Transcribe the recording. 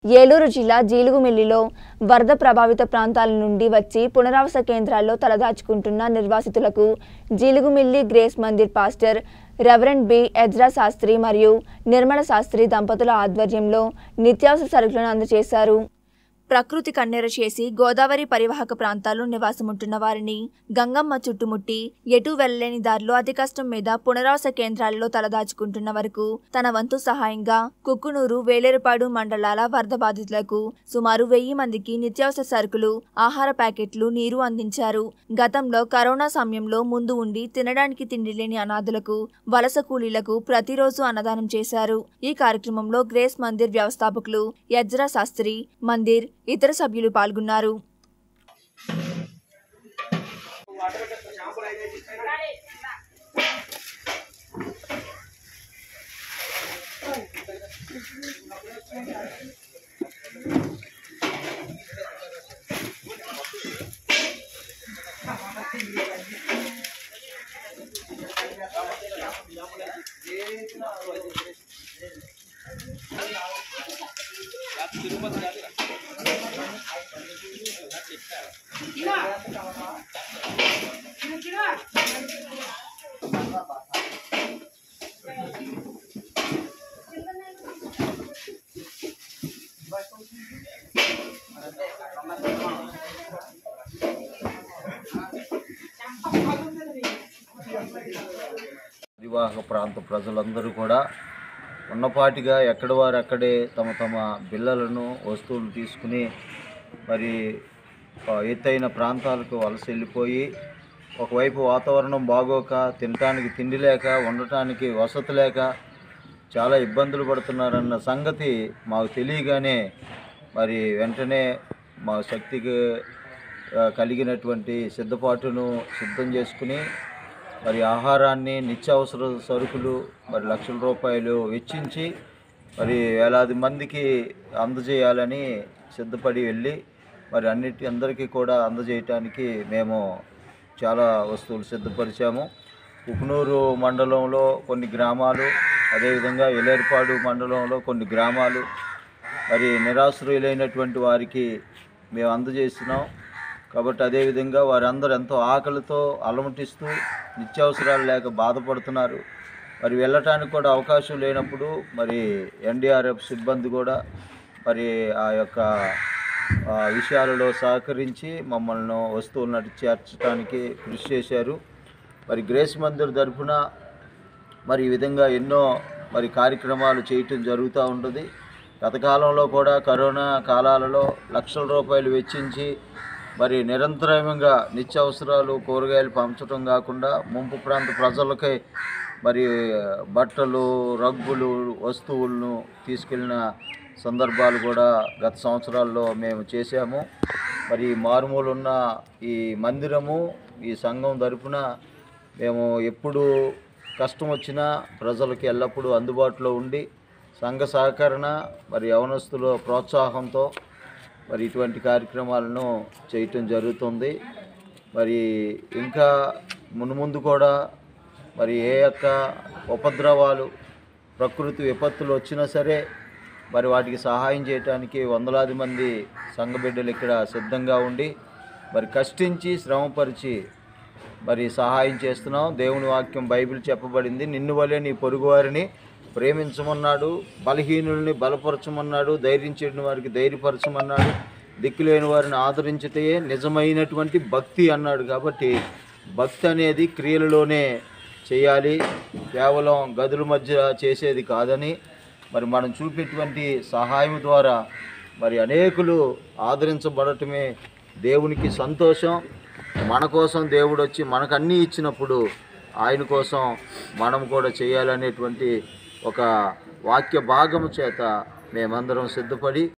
ఏలూరు జిల్లా జీలుగుమిల్లిలో వరద ప్రభావిత ప్రాంతాల నుండి వచ్చి పునరావాస కేంద్రాల్లో తలదాచుకుంటున్న నిర్వాసితులకు Jeelugumilli grace Mandir pastor reverend B Ezra Sastry మరియు నిర్మల శాస్త్రి దంపతుల ఆధ్వర్యంలో నిత్యావసర సరుకులను అందజేశారు ప్రకృతి కన్నెర చేసి గోదావరి పరివాహక ప్రాంతాల్లో నివాసముంటున్న వారిని గంగమ్మ చుట్టుముట్టి ఎటూ వెళ్లలేని దారిలో అతి కష్టం మీద పునరావాస కేంద్రాల్లో తలదాచుకుంటున్న వరకు తన వంతు సహాయంగా కుక్కునూరు వేలేరుపాడు మండలాల వరద బాధితులకు సుమారు వెయ్యి మందికి నిత్యావసర సరుకులు ఆహార ప్యాకెట్లు నీరు అందించారు గతంలో కరోనా సమయంలో ముందు ఉండి తినడానికి తిండి లేని అనాథులకు వలస కూలీలకు ప్రతిరోజు అన్నదానం చేశారు ఈ కార్యక్రమంలో గ్రేస్ మందిర్ వ్యవస్థాపకులు యజ్రా శాస్త్రి మందిర్ ఇతర సభ్యులు పాల్గొన్నారు వివాహ ప్రాంత ప్రజలందరూ కూడా ఉన్నపాటిగా ఎక్కడి వారు అక్కడే తమ తమ బిళ్ళలను వస్తువులు తీసుకుని మరి ఆ, ఎత్తైన ప్రాంతాలకు వలస వెళ్ళిపోయి ఒకవైపు వాతావరణం బాగోక తినటానికి తిండి లేక ఉండటానికి వసతి లేక చాలా ఇబ్బందులు పడుతున్నారన్న సంగతి మాకు తెలియగానే మరి వెంటనే మా శక్తికి ఆ, కలిగినటువంటి సిద్ధపాటును సిద్ధం చేసుకుని మరి ఆహారాన్ని నిత్యావసర సరుకులు మరి లక్షల రూపాయలు వెచ్చించి మరి వేలాది మందికి అందజేయాలని సిద్ధపడి వెళ్ళి మరి అన్నిటి అందరికీ కూడా అందజేయటానికి మేము చాలా వస్తువులు సిద్ధపరిచాము ఉప్నూరు మండలంలో కొన్ని గ్రామాలు అదేవిధంగా ఎలేర్పాడు మండలంలో కొన్ని గ్రామాలు మరి నిరాశ్రయులైనటువంటి వారికి మేము అందజేస్తున్నాం కాబట్టి అదేవిధంగా వారందరూ ఎంతో ఆకలితో అలమటిస్తూ నిత్యావసరాలు లేక బాధపడుతున్నారు మరి వెళ్ళటానికి కూడా అవకాశం లేనప్పుడు మరి ఎన్డీఆర్ఎఫ్ సిబ్బంది కూడా మరి ఆ యొక్క ఆ, విషయాలలో సహకరించి మమ్మల్ని వస్తువులను చేర్చడానికి కృషి చేశారు మరి గ్రేస్ మందిర్ తరఫున మరి ఈ విధంగా ఎన్నో మరి కార్యక్రమాలు చేయటం జరుగుతూ ఉంటుంది గత కాలంలో కూడా కరోనా కాలాలలో లక్షల రూపాయలు వెచ్చించి మరి నిరంతరంగా నిత్యావసరాలు కూరగాయలు పంచడం కాకుండా ముంపు ప్రాంత ప్రజలకై మరి బట్టలు రగ్గులు వస్తువులను తీసుకెళ్ళిన సందర్భాలు కూడా గత సంవత్సరాల్లో మేము చేశాము మరి మారుమూల ఉన్న ఈ మందిరము ఈ సంఘం తరపున మేము ఎప్పుడు కష్టం వచ్చినా ప్రజలకి ఎల్లప్పుడూ అందుబాటులో ఉండి సంఘ సహకరణ మరి యవనస్తుల ప్రోత్సాహంతో మరి ఇటువంటి కార్యక్రమాలను చేయటం జరుగుతుంది మరి ఇంకా మున్ముందు కూడా మరి ఏ యొక్క ఉపద్రవాలు ప్రకృతి విపత్తులు వచ్చినా సరే మరి వాటికి సహాయం చేయడానికి వందలాది మంది సంఘ బిడ్డలు ఇక్కడ సిద్ధంగా ఉండి మరి కష్టించి శ్రమపరిచి మరి సహాయం చేస్తున్నాం దేవుని వాక్యం బైబిల్ చెప్పబడింది నిన్ను వలే నీ పొరుగువారిని ప్రేమించమన్నాడు బలహీనుల్ని బలపరచమన్నాడు ధైర్యం చేయని వారికి ధైర్యపరచమన్నాడు దిక్కులేని వారిని ఆదరించితే నిజమైనటువంటి భక్తి అన్నాడు కాబట్టి భక్తి అనేది క్రియలలోనే చేయాలి కేవలం గదుల మధ్య చేసేది కాదని మరి మనం చూపేటువంటి సహాయం ద్వారా మరి అనేకులు ఆదరించబడటమే దేవునికి సంతోషం మన కోసం దేవుడు వచ్చి మనకు అన్నీ ఇచ్చినప్పుడు ఆయన కోసం మనం కూడా చేయాలనేటువంటి ఒక వాక్య భాగము చేత మేమందరం సిద్ధపడి